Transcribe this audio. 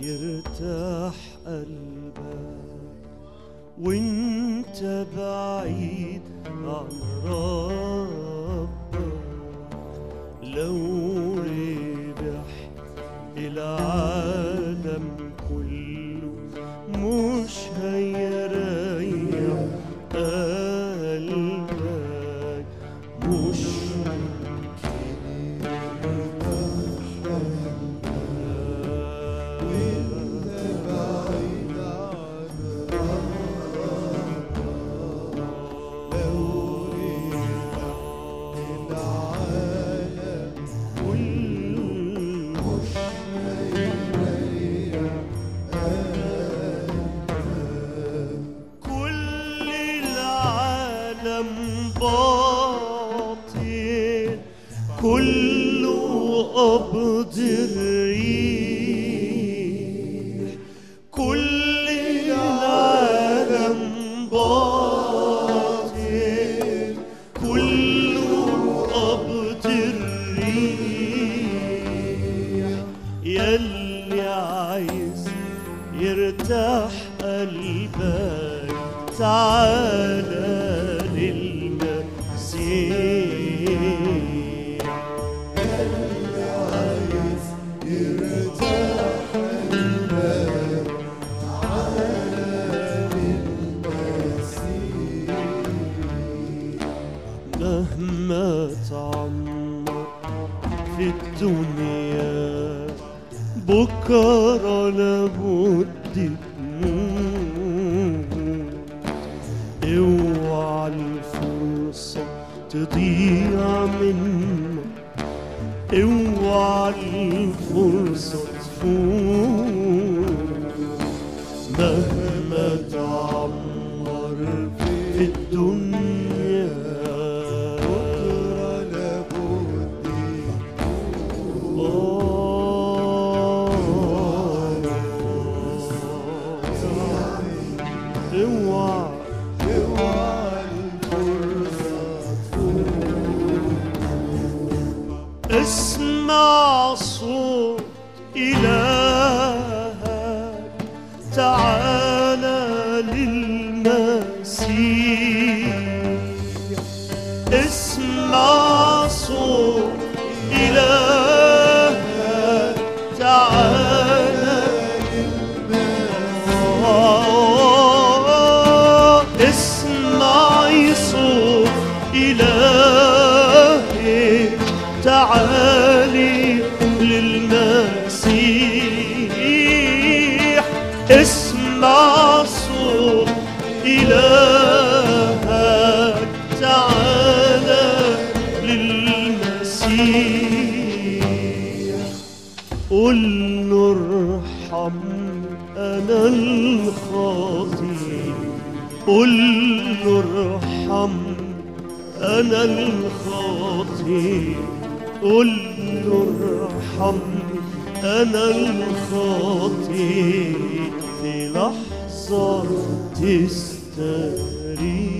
يرتاح قلبك وانت بعيد عن ربك لو ربحت العالم كله مش هيريح قلبك مش كل العالم باطل كله قبض الريح كل العالم باطل كله قبض الريح يلي عايز يرتاح قلبك تعالى للمسيح مهما تعمر في الدنيا بكرة لابد تموت اوعى الفرصة تضيع منك اوعى الفرصة تفوت مهما تعمر في الدنيا بكرة لابد اوعى اسمع صوت إلهك تعالى للمسيح اسمع صوت إلهك تعالى آه، اسمعي صوت إلهي تعالي للمسيح اسمع صوت إلهك تعالى للمسيح قل له ارحم انا الخاطي قل له ارحم انا الخاطي قل له ارحم انا الخاطي في لحظه تستريح